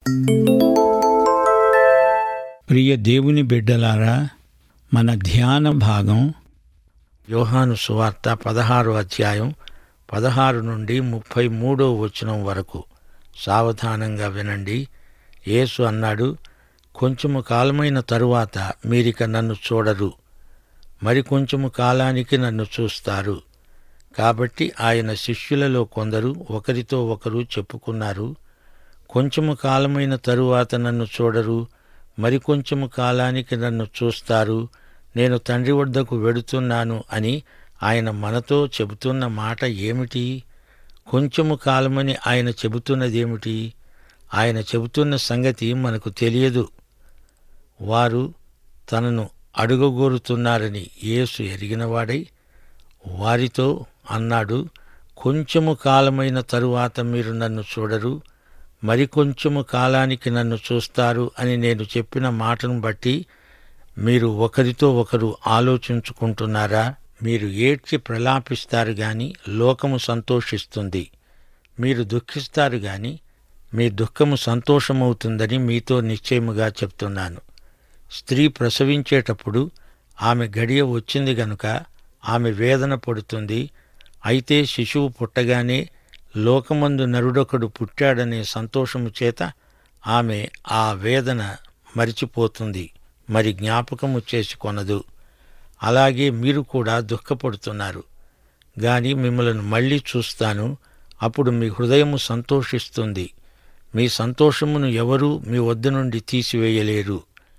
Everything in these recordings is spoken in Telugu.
ప్రియ దేవుని బిడ్డలారా మన ధ్యాన భాగం యోహాను సువార్త పదహారు అధ్యాయం పదహారు నుండి ముప్పై మూడో వచనం వరకు సావధానంగా వినండి యేసు అన్నాడు కొంచెము కాలమైన తరువాత మీరిక నన్ను చూడరు మరి కొంచెము కాలానికి నన్ను చూస్తారు కాబట్టి ఆయన శిష్యులలో కొందరు ఒకరితో ఒకరు చెప్పుకున్నారు కొంచెము కాలమైన తరువాత నన్ను చూడరు మరి కొంచెము కాలానికి నన్ను చూస్తారు నేను తండ్రి వద్దకు వెడుతున్నాను అని ఆయన మనతో చెబుతున్న మాట ఏమిటి కొంచెము కాలమని ఆయన చెబుతున్నదేమిటి ఆయన చెబుతున్న సంగతి మనకు తెలియదు వారు తనను అడుగగోరుతున్నారని యేసు ఎరిగినవాడై వారితో అన్నాడు కొంచెము కాలమైన తరువాత మీరు నన్ను చూడరు మరికొంచెము కాలానికి నన్ను చూస్తారు అని నేను చెప్పిన మాటను బట్టి మీరు ఒకరితో ఒకరు ఆలోచించుకుంటున్నారా మీరు ఏడ్చి ప్రలాపిస్తారు గాని లోకము సంతోషిస్తుంది మీరు దుఃఖిస్తారు గాని మీ దుఃఖము సంతోషమవుతుందని మీతో నిశ్చయముగా చెప్తున్నాను స్త్రీ ప్రసవించేటప్పుడు ఆమె గడియ వచ్చింది గనుక ఆమె వేదన పడుతుంది అయితే శిశువు పుట్టగానే లోకమందు నరుడొకడు పుట్టాడనే సంతోషము చేత ఆమె ఆ వేదన మరిచిపోతుంది మరి జ్ఞాపకము చేసుకొనదు అలాగే మీరు కూడా దుఃఖపడుతున్నారు గాని మిమ్మల్ని మళ్ళీ చూస్తాను అప్పుడు మీ హృదయము సంతోషిస్తుంది మీ సంతోషమును ఎవరూ మీ వద్ద నుండి తీసివేయలేరు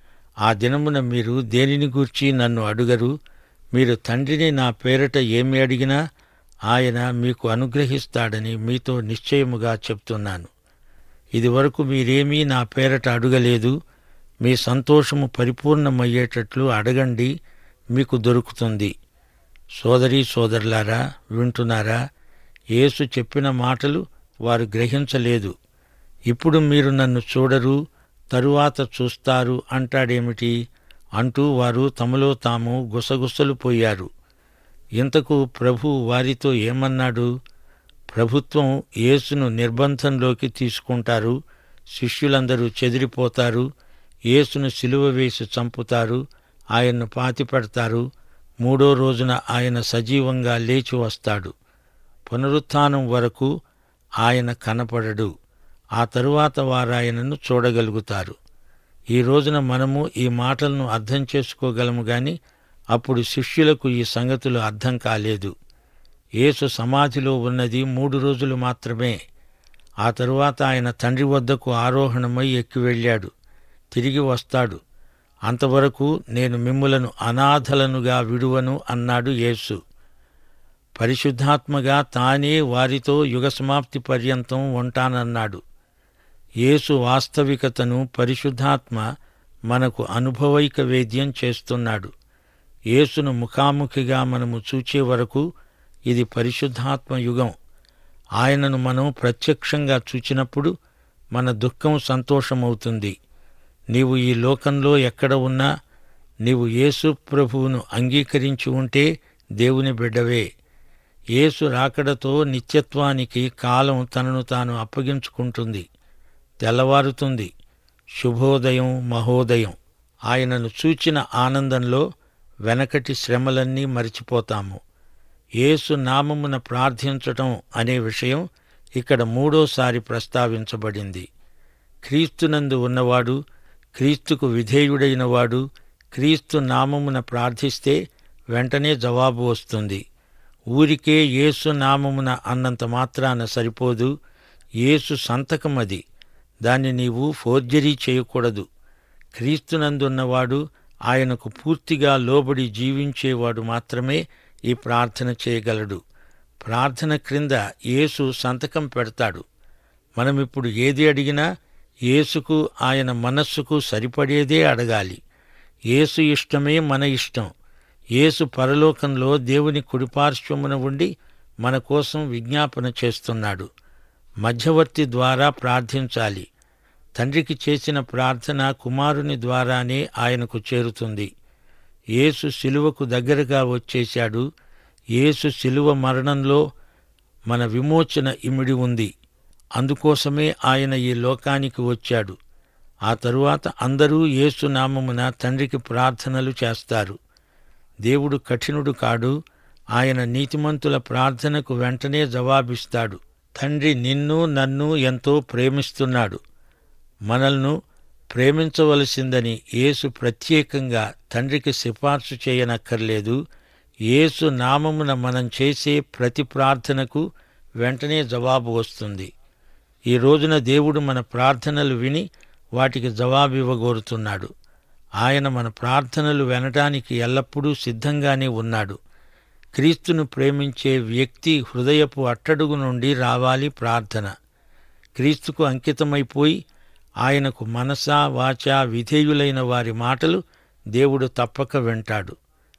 ఆ దినమున మీరు దేనిని గూర్చి నన్ను అడుగరు మీరు తండ్రిని నా పేరట ఏమి అడిగినా ఆయన మీకు అనుగ్రహిస్తాడని మీతో నిశ్చయముగా చెప్తున్నాను ఇదివరకు మీరేమీ నా పేరట అడుగలేదు మీ సంతోషము పరిపూర్ణమయ్యేటట్లు అడగండి మీకు దొరుకుతుంది సోదరీ సోదరులారా వింటున్నారా యేసు చెప్పిన మాటలు వారు గ్రహించలేదు ఇప్పుడు మీరు నన్ను చూడరు తరువాత చూస్తారు అంటాడేమిటి అంటూ వారు తమలో తాము గుసగుసలు పోయారు ఇంతకు ప్రభు వారితో ఏమన్నాడు ప్రభుత్వం యేసును నిర్బంధంలోకి తీసుకుంటారు శిష్యులందరూ చెదిరిపోతారు యేసును సిలువ వేసి చంపుతారు ఆయన్ను పాతిపెడతారు మూడో రోజున ఆయన సజీవంగా లేచి వస్తాడు పునరుత్థానం వరకు ఆయన కనపడడు ఆ తరువాత వారాయనను చూడగలుగుతారు ఈ రోజున మనము ఈ మాటలను అర్థం చేసుకోగలము గాని అప్పుడు శిష్యులకు ఈ సంగతులు అర్థం కాలేదు యేసు సమాధిలో ఉన్నది మూడు రోజులు మాత్రమే ఆ తరువాత ఆయన తండ్రి వద్దకు ఆరోహణమై ఎక్కి వెళ్ళాడు తిరిగి వస్తాడు అంతవరకు నేను మిమ్ములను అనాథలనుగా విడువను అన్నాడు యేసు పరిశుద్ధాత్మగా తానే వారితో యుగసమాప్తి పర్యంతం ఉంటానన్నాడు యేసు వాస్తవికతను పరిశుద్ధాత్మ మనకు అనుభవైక వేద్యం చేస్తున్నాడు యేసును ముఖాముఖిగా మనము చూచే వరకు ఇది పరిశుద్ధాత్మ యుగం ఆయనను మనం ప్రత్యక్షంగా చూచినప్పుడు మన దుఃఖం సంతోషమవుతుంది నీవు ఈ లోకంలో ఎక్కడ ఉన్నా నీవు యేసు ప్రభువును అంగీకరించి ఉంటే దేవుని బిడ్డవే యేసు రాకడతో నిత్యత్వానికి కాలం తనను తాను అప్పగించుకుంటుంది తెల్లవారుతుంది శుభోదయం మహోదయం ఆయనను చూచిన ఆనందంలో వెనకటి శ్రమలన్నీ మరిచిపోతాము యేసు నామమున ప్రార్థించటం అనే విషయం ఇక్కడ మూడోసారి ప్రస్తావించబడింది క్రీస్తునందు ఉన్నవాడు క్రీస్తుకు విధేయుడైనవాడు క్రీస్తు నామమున ప్రార్థిస్తే వెంటనే జవాబు వస్తుంది ఊరికే యేసు నామమున అన్నంత మాత్రాన సరిపోదు యేసు సంతకమది దాన్ని నీవు ఫోర్జరీ చేయకూడదు క్రీస్తునందున్నవాడు ఆయనకు పూర్తిగా లోబడి జీవించేవాడు మాత్రమే ఈ ప్రార్థన చేయగలడు ప్రార్థన క్రింద యేసు సంతకం పెడతాడు మనమిప్పుడు ఏది అడిగినా యేసుకు ఆయన మనస్సుకు సరిపడేదే అడగాలి యేసు ఇష్టమే మన ఇష్టం యేసు పరలోకంలో దేవుని కుడిపార్శ్వమున ఉండి మన కోసం విజ్ఞాపన చేస్తున్నాడు మధ్యవర్తి ద్వారా ప్రార్థించాలి తండ్రికి చేసిన ప్రార్థన కుమారుని ద్వారానే ఆయనకు చేరుతుంది యేసు శిలువకు దగ్గరగా వచ్చేశాడు యేసు శిలువ మరణంలో మన విమోచన ఇమిడి ఉంది అందుకోసమే ఆయన ఈ లోకానికి వచ్చాడు ఆ తరువాత అందరూ యేసు నామమున తండ్రికి ప్రార్థనలు చేస్తారు దేవుడు కఠినుడు కాడు ఆయన నీతిమంతుల ప్రార్థనకు వెంటనే జవాబిస్తాడు తండ్రి నిన్ను నన్ను ఎంతో ప్రేమిస్తున్నాడు మనల్ను ప్రేమించవలసిందని యేసు ప్రత్యేకంగా తండ్రికి సిఫార్సు చేయనక్కర్లేదు యేసు నామమున మనం చేసే ప్రతి ప్రార్థనకు వెంటనే జవాబు వస్తుంది ఈ రోజున దేవుడు మన ప్రార్థనలు విని వాటికి జవాబు ఇవ్వగోరుతున్నాడు ఆయన మన ప్రార్థనలు వినటానికి ఎల్లప్పుడూ సిద్ధంగానే ఉన్నాడు క్రీస్తును ప్రేమించే వ్యక్తి హృదయపు అట్టడుగు నుండి రావాలి ప్రార్థన క్రీస్తుకు అంకితమైపోయి ఆయనకు మనసా వాచా విధేయులైన వారి మాటలు దేవుడు తప్పక వింటాడు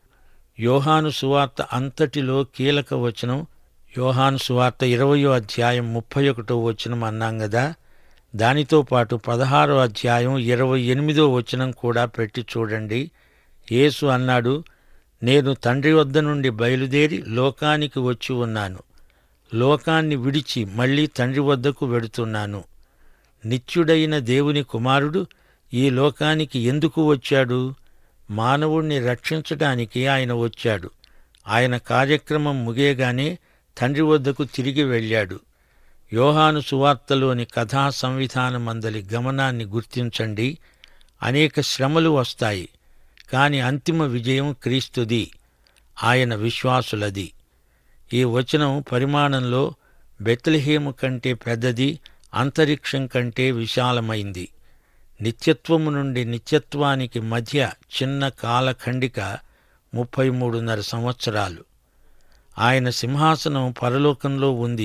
యోహాను సువార్త అంతటిలో కీలక వచనం యోహాను సువార్త ఇరవయో అధ్యాయం ముప్పై ఒకటో వచనం అన్నాం కదా దానితో పాటు పదహారో అధ్యాయం ఇరవై ఎనిమిదో వచనం కూడా పెట్టి చూడండి యేసు అన్నాడు నేను తండ్రి వద్ద నుండి బయలుదేరి లోకానికి వచ్చి ఉన్నాను లోకాన్ని విడిచి మళ్ళీ తండ్రి వద్దకు వెడుతున్నాను నిత్యుడైన దేవుని కుమారుడు ఈ లోకానికి ఎందుకు వచ్చాడు మానవుణ్ణి రక్షించటానికి ఆయన వచ్చాడు ఆయన కార్యక్రమం ముగియగానే తండ్రి వద్దకు తిరిగి వెళ్ళాడు యోహాను సువార్తలోని కథా సంవిధానం అందలి గమనాన్ని గుర్తించండి అనేక శ్రమలు వస్తాయి కాని అంతిమ విజయం క్రీస్తుది ఆయన విశ్వాసులది ఈ వచనం పరిమాణంలో బెత్లహేము కంటే పెద్దది అంతరిక్షం కంటే విశాలమైంది నిత్యత్వము నుండి నిత్యత్వానికి మధ్య చిన్న కాలఖండిక ముప్పై మూడున్నర సంవత్సరాలు ఆయన సింహాసనం పరలోకంలో ఉంది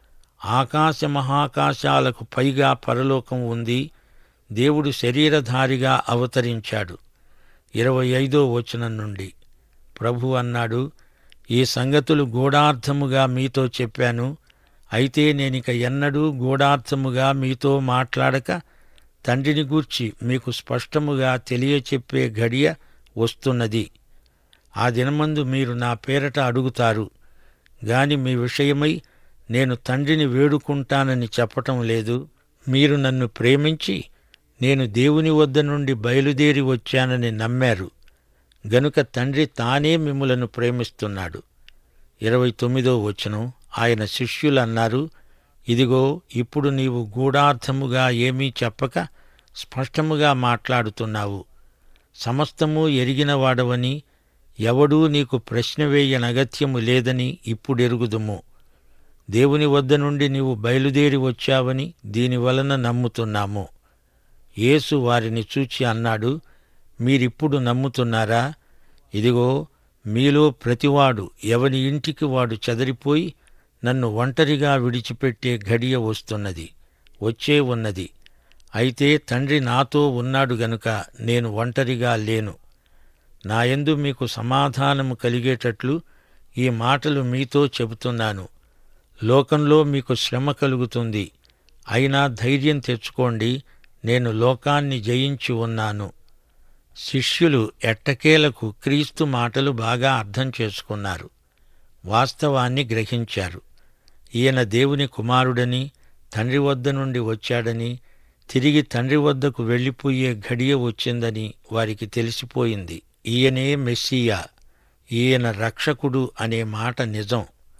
ఆకాశ మహాకాశాలకు పైగా పరలోకం ఉంది దేవుడు శరీరధారిగా అవతరించాడు ఇరవై ఐదో వచనం నుండి ప్రభు అన్నాడు ఈ సంగతులు గూఢార్థముగా మీతో చెప్పాను అయితే నేనిక ఎన్నడూ గూఢార్థముగా మీతో మాట్లాడక తండ్రిని గూర్చి మీకు స్పష్టముగా తెలియచెప్పే ఘడియ వస్తున్నది ఆ దినమందు మీరు నా పేరట అడుగుతారు గాని మీ విషయమై నేను తండ్రిని వేడుకుంటానని చెప్పటం లేదు మీరు నన్ను ప్రేమించి నేను దేవుని వద్ద నుండి బయలుదేరి వచ్చానని నమ్మారు గనుక తండ్రి తానే మిమ్ములను ప్రేమిస్తున్నాడు ఇరవై తొమ్మిదో వచనం ఆయన శిష్యులు అన్నారు ఇదిగో ఇప్పుడు నీవు గూఢార్థముగా ఏమీ చెప్పక స్పష్టముగా మాట్లాడుతున్నావు సమస్తము ఎరిగిన వాడవని ఎవడూ నీకు ప్రశ్న వేయనగత్యము లేదని ఇప్పుడెరుగుదుము దేవుని వద్ద నుండి నీవు బయలుదేరి వచ్చావని దీనివలన నమ్ముతున్నాము యేసు వారిని చూచి అన్నాడు మీరిప్పుడు నమ్ముతున్నారా ఇదిగో మీలో ప్రతివాడు ఎవని ఇంటికి వాడు చెదరిపోయి నన్ను ఒంటరిగా విడిచిపెట్టే ఘడియ వస్తున్నది వచ్చే ఉన్నది అయితే తండ్రి నాతో ఉన్నాడు గనుక నేను ఒంటరిగా లేను నాయందు మీకు సమాధానము కలిగేటట్లు ఈ మాటలు మీతో చెబుతున్నాను లోకంలో మీకు శ్రమ కలుగుతుంది అయినా ధైర్యం తెచ్చుకోండి నేను లోకాన్ని జయించి ఉన్నాను శిష్యులు ఎట్టకేలకు క్రీస్తు మాటలు బాగా అర్థం చేసుకున్నారు వాస్తవాన్ని గ్రహించారు ఈయన దేవుని కుమారుడని తండ్రి వద్ద నుండి వచ్చాడని తిరిగి తండ్రి వద్దకు వెళ్ళిపోయే ఘడియ వచ్చిందని వారికి తెలిసిపోయింది ఈయనే మెస్సియా ఈయన రక్షకుడు అనే మాట నిజం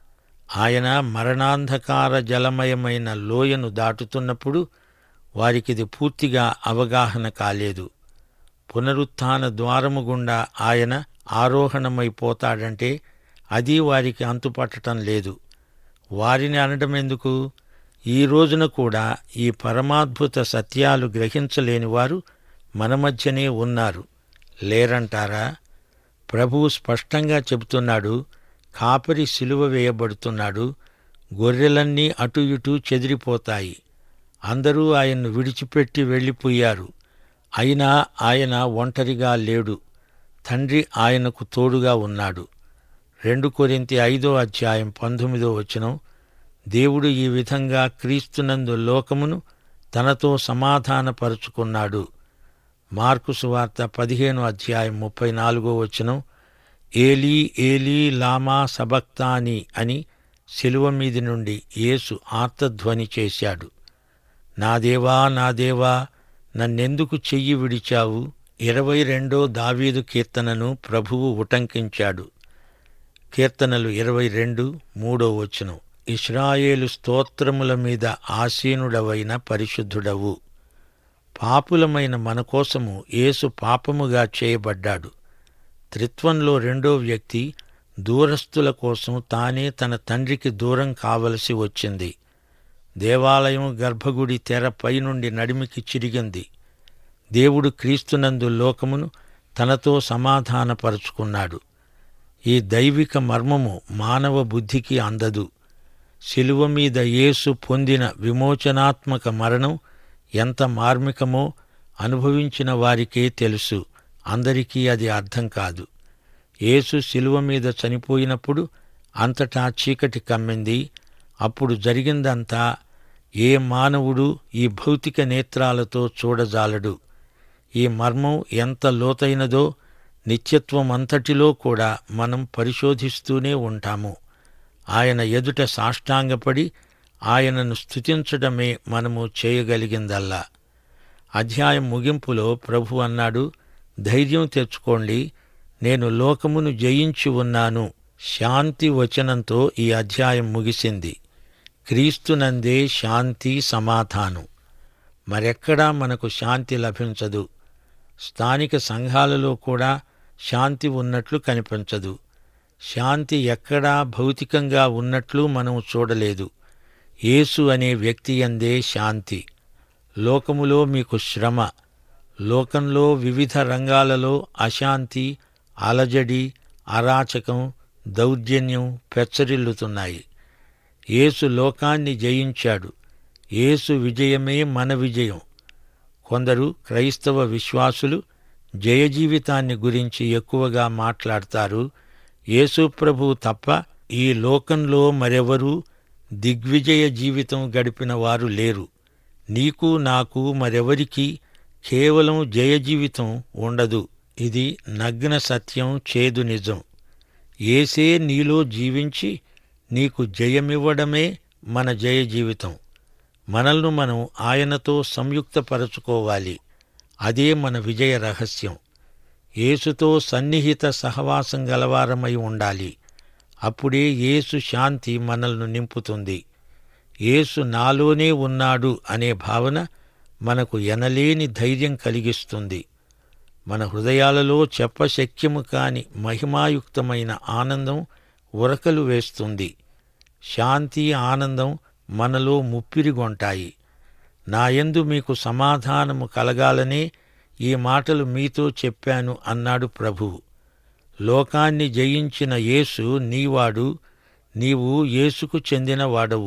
ఆయన మరణాంధకార జలమయమైన లోయను దాటుతున్నప్పుడు వారికిది పూర్తిగా అవగాహన కాలేదు పునరుత్థాన ద్వారము గుండా ఆయన ఆరోహణమైపోతాడంటే అది వారికి అంతుపట్టటం లేదు వారిని అనడం ఎందుకు ఈ రోజున కూడా ఈ పరమాద్భుత సత్యాలు గ్రహించలేని వారు మన మధ్యనే ఉన్నారు లేరంటారా ప్రభువు స్పష్టంగా చెబుతున్నాడు కాపరి సిలువ వేయబడుతున్నాడు గొర్రెలన్నీ అటు ఇటు చెదిరిపోతాయి అందరూ ఆయన్ను విడిచిపెట్టి వెళ్ళిపోయారు అయినా ఆయన ఒంటరిగా లేడు తండ్రి ఆయనకు తోడుగా ఉన్నాడు రెండు కొరింతి ఐదో అధ్యాయం పంతొమ్మిదో వచనం దేవుడు ఈ విధంగా క్రీస్తునందు లోకమును తనతో సమాధానపరుచుకున్నాడు మార్కు సువార్త పదిహేను అధ్యాయం ముప్పై నాలుగో వచనం ఏలీ ఏలీ లామా సబక్తాని అని శిలువ మీది నుండి యేసు ఆర్తధ్వని చేశాడు నా దేవా నా దేవా నన్నెందుకు చెయ్యి విడిచావు ఇరవై రెండో దావీదు కీర్తనను ప్రభువు ఉటంకించాడు కీర్తనలు ఇరవై రెండు మూడో వచనం ఇస్రాయేలు స్తోత్రముల మీద ఆసీనుడవైన పరిశుద్ధుడవు పాపులమైన మన కోసము యేసు పాపముగా చేయబడ్డాడు త్రిత్వంలో రెండో వ్యక్తి దూరస్తుల కోసం తానే తన తండ్రికి దూరం కావలసి వచ్చింది దేవాలయం గర్భగుడి తెర పైనుండి నడిమికి చిరిగింది దేవుడు క్రీస్తునందు లోకమును తనతో సమాధానపరుచుకున్నాడు ఈ దైవిక మర్మము మానవ బుద్ధికి అందదు శిలువ మీద యేసు పొందిన విమోచనాత్మక మరణం ఎంత మార్మికమో అనుభవించిన వారికే తెలుసు అందరికీ అది అర్థం కాదు యేసు శిలువ మీద చనిపోయినప్పుడు అంతటా చీకటి కమ్మింది అప్పుడు జరిగిందంతా ఏ మానవుడు ఈ భౌతిక నేత్రాలతో చూడజాలడు ఈ మర్మం ఎంత లోతైనదో నిత్యత్వం అంతటిలో కూడా మనం పరిశోధిస్తూనే ఉంటాము ఆయన ఎదుట సాష్టాంగపడి ఆయనను స్తుతించడమే మనము చేయగలిగిందల్లా అధ్యాయం ముగింపులో ప్రభు అన్నాడు ధైర్యం తెచ్చుకోండి నేను లోకమును జయించి ఉన్నాను శాంతి వచనంతో ఈ అధ్యాయం ముగిసింది క్రీస్తునందే శాంతి సమాధానం మరెక్కడా మనకు శాంతి లభించదు స్థానిక సంఘాలలో కూడా శాంతి ఉన్నట్లు కనిపించదు శాంతి ఎక్కడా భౌతికంగా ఉన్నట్లు మనం చూడలేదు యేసు అనే వ్యక్తి అందే శాంతి లోకములో మీకు శ్రమ లోకంలో వివిధ రంగాలలో అశాంతి అలజడి అరాచకం దౌర్జన్యం పెచ్చరిల్లుతున్నాయి యేసు లోకాన్ని జయించాడు యేసు విజయమే మన విజయం కొందరు క్రైస్తవ విశ్వాసులు జయ జీవితాన్ని గురించి ఎక్కువగా మాట్లాడతారు యేసు ప్రభు తప్ప ఈ లోకంలో మరెవరూ దిగ్విజయ జీవితం గడిపిన వారు లేరు నీకు నాకు మరెవరికీ కేవలం జయ జీవితం ఉండదు ఇది నగ్న సత్యం చేదు నిజం ఏసే నీలో జీవించి నీకు జయమివ్వడమే మన జయ జీవితం మనల్ని మనం ఆయనతో సంయుక్తపరచుకోవాలి అదే మన విజయ రహస్యం యేసుతో సన్నిహిత సహవాసం గలవారమై ఉండాలి అప్పుడే యేసు శాంతి మనల్ని నింపుతుంది యేసు నాలోనే ఉన్నాడు అనే భావన మనకు ఎనలేని ధైర్యం కలిగిస్తుంది మన హృదయాలలో చెప్పశక్యము కాని మహిమాయుక్తమైన ఆనందం ఉరకలు వేస్తుంది శాంతి ఆనందం మనలో ముప్పిరిగొంటాయి నాయందు మీకు సమాధానము కలగాలనే ఈ మాటలు మీతో చెప్పాను అన్నాడు ప్రభువు లోకాన్ని జయించిన యేసు నీవాడు నీవు యేసుకు చెందిన వాడవు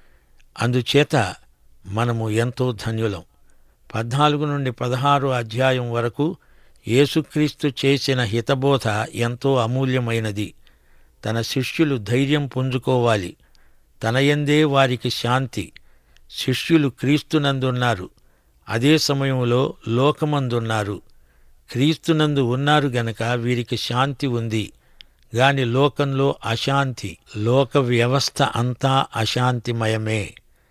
అందుచేత మనము ఎంతో ధన్యులం పద్నాలుగు నుండి పదహారు అధ్యాయం వరకు యేసుక్రీస్తు చేసిన హితబోధ ఎంతో అమూల్యమైనది తన శిష్యులు ధైర్యం పుంజుకోవాలి తనయందే వారికి శాంతి శిష్యులు క్రీస్తునందున్నారు అదే సమయంలో లోకమందున్నారు క్రీస్తునందు ఉన్నారు గనక వీరికి శాంతి ఉంది గాని లోకంలో అశాంతి లోక వ్యవస్థ అంతా అశాంతిమయమే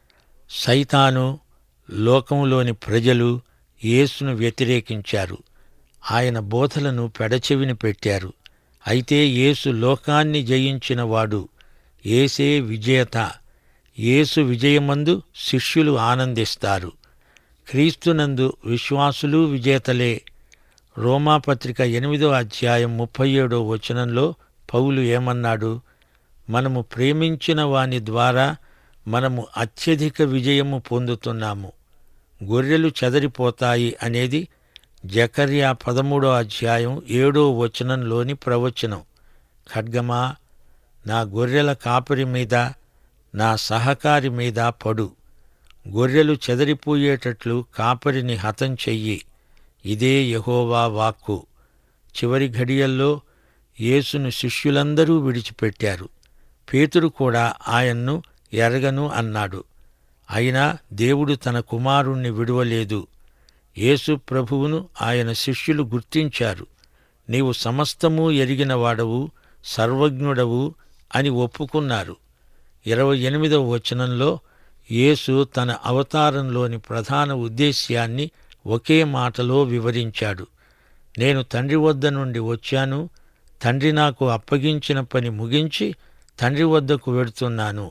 సైతాను లోకంలోని ప్రజలు యేసును వ్యతిరేకించారు ఆయన బోధలను పెడచెవిని పెట్టారు అయితే యేసు లోకాన్ని జయించిన వాడు ఏసే విజేత యేసు విజయమందు శిష్యులు ఆనందిస్తారు క్రీస్తునందు విశ్వాసులు విజేతలే రోమాపత్రిక ఎనిమిదో అధ్యాయం ముప్పై ఏడో వచనంలో పౌలు ఏమన్నాడు మనము ప్రేమించిన వాని ద్వారా మనము అత్యధిక విజయము పొందుతున్నాము గొర్రెలు చెదరిపోతాయి అనేది జకర్యా పదమూడో అధ్యాయం ఏడో వచనంలోని ప్రవచనం ఖడ్గమా నా గొర్రెల కాపరి మీద నా సహకారి మీద పడు గొర్రెలు చెదరిపోయేటట్లు కాపరిని హతం చెయ్యి ఇదే యహోవా వాక్కు చివరి ఘడియల్లో యేసును శిష్యులందరూ విడిచిపెట్టారు పేతురు కూడా ఆయన్ను ఎరగను అన్నాడు అయినా దేవుడు తన కుమారుణ్ణి విడువలేదు యేసు ప్రభువును ఆయన శిష్యులు గుర్తించారు నీవు సమస్తము ఎరిగిన వాడవు సర్వజ్ఞుడవు అని ఒప్పుకున్నారు ఇరవై ఎనిమిదవ వచనంలో యేసు తన అవతారంలోని ప్రధాన ఉద్దేశ్యాన్ని ఒకే మాటలో వివరించాడు నేను తండ్రి వద్ద నుండి వచ్చాను తండ్రి నాకు అప్పగించిన పని ముగించి తండ్రి వద్దకు వెడుతున్నాను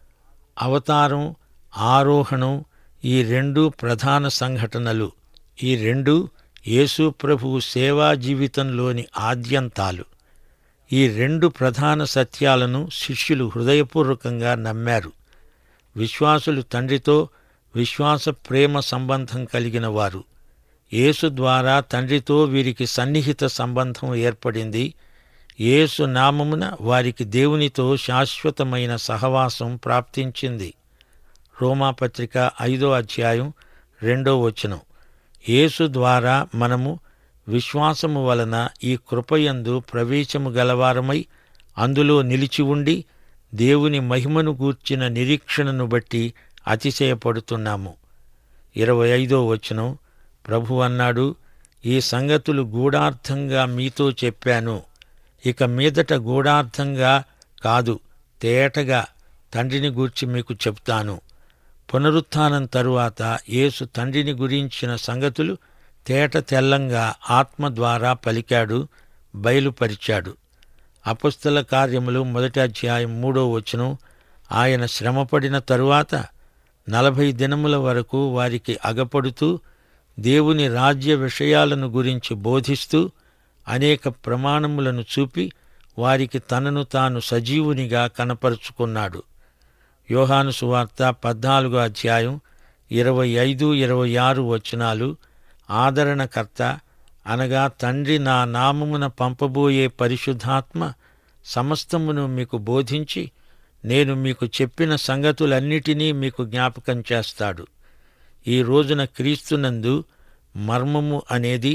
అవతారం ఆరోహణం ఈ రెండు ప్రధాన సంఘటనలు ఈ రెండు యేసు ప్రభువు సేవా జీవితంలోని ఆద్యంతాలు ఈ రెండు ప్రధాన సత్యాలను శిష్యులు హృదయపూర్వకంగా నమ్మారు విశ్వాసులు తండ్రితో విశ్వాస ప్రేమ సంబంధం కలిగిన వారు యేసు ద్వారా తండ్రితో వీరికి సన్నిహిత సంబంధం ఏర్పడింది యేసు నామమున వారికి దేవునితో శాశ్వతమైన సహవాసం ప్రాప్తించింది రోమాపత్రిక ఐదో అధ్యాయం రెండో వచనం యేసు ద్వారా మనము విశ్వాసము వలన ఈ కృపయందు ప్రవేశము గలవారమై అందులో నిలిచి ఉండి దేవుని మహిమను గూర్చిన నిరీక్షణను బట్టి అతిశయపడుతున్నాము ఇరవై ఐదో వచనం ప్రభు అన్నాడు ఈ సంగతులు గూఢార్థంగా మీతో చెప్పాను ఇక మీదట గూఢార్థంగా కాదు తేటగా తండ్రిని గూర్చి మీకు చెప్తాను పునరుత్థానం తరువాత యేసు తండ్రిని గురించిన సంగతులు తేట తెల్లంగా ఆత్మ ద్వారా పలికాడు బయలుపరిచాడు అపుస్తల కార్యములు మొదటి అధ్యాయం మూడో వచనం ఆయన శ్రమపడిన తరువాత నలభై దినముల వరకు వారికి అగపడుతూ దేవుని రాజ్య విషయాలను గురించి బోధిస్తూ అనేక ప్రమాణములను చూపి వారికి తనను తాను సజీవునిగా కనపరుచుకున్నాడు యోహాను సువార్త పద్నాలుగో అధ్యాయం ఇరవై ఐదు ఇరవై ఆరు వచనాలు ఆదరణకర్త అనగా తండ్రి నా నామమున పంపబోయే పరిశుద్ధాత్మ సమస్తమును మీకు బోధించి నేను మీకు చెప్పిన సంగతులన్నిటినీ మీకు జ్ఞాపకం చేస్తాడు ఈ రోజున క్రీస్తునందు మర్మము అనేది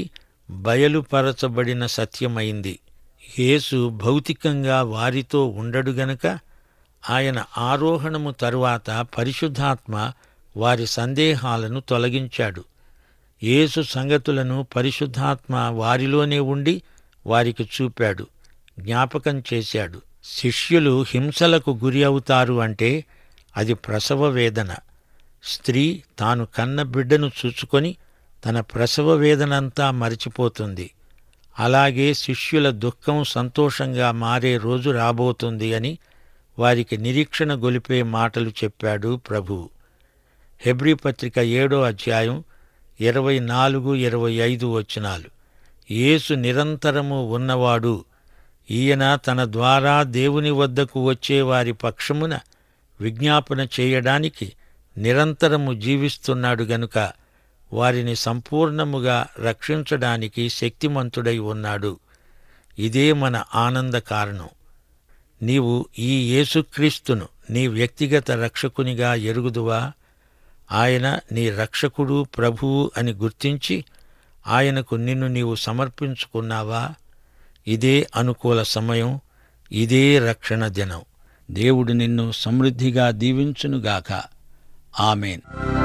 బయలుపరచబడిన సత్యమైంది యేసు భౌతికంగా వారితో ఉండడు గనుక ఆయన ఆరోహణము తరువాత పరిశుద్ధాత్మ వారి సందేహాలను తొలగించాడు యేసు సంగతులను పరిశుద్ధాత్మ వారిలోనే ఉండి వారికి చూపాడు జ్ఞాపకం చేశాడు శిష్యులు హింసలకు గురి అవుతారు అంటే అది ప్రసవ వేదన స్త్రీ తాను కన్న బిడ్డను చూచుకొని తన ప్రసవ వేదనంతా మరిచిపోతుంది అలాగే శిష్యుల దుఃఖం సంతోషంగా మారే రోజు రాబోతుంది అని వారికి నిరీక్షణ గొలిపే మాటలు చెప్పాడు ప్రభువు హెబ్రీ పత్రిక ఏడో అధ్యాయం ఇరవై నాలుగు ఇరవై ఐదు వచనాలు యేసు నిరంతరము ఉన్నవాడు ఈయన తన ద్వారా దేవుని వద్దకు వచ్చే వారి పక్షమున విజ్ఞాపన చేయడానికి నిరంతరము జీవిస్తున్నాడు గనుక వారిని సంపూర్ణముగా రక్షించడానికి శక్తిమంతుడై ఉన్నాడు ఇదే మన ఆనంద కారణం నీవు ఈ యేసుక్రీస్తును నీ వ్యక్తిగత రక్షకునిగా ఎరుగుదువా ఆయన నీ రక్షకుడు ప్రభువు అని గుర్తించి ఆయనకు నిన్ను నీవు సమర్పించుకున్నావా ఇదే అనుకూల సమయం ఇదే రక్షణ దినం దేవుడు నిన్ను సమృద్ధిగా దీవించునుగాక ఆమెన్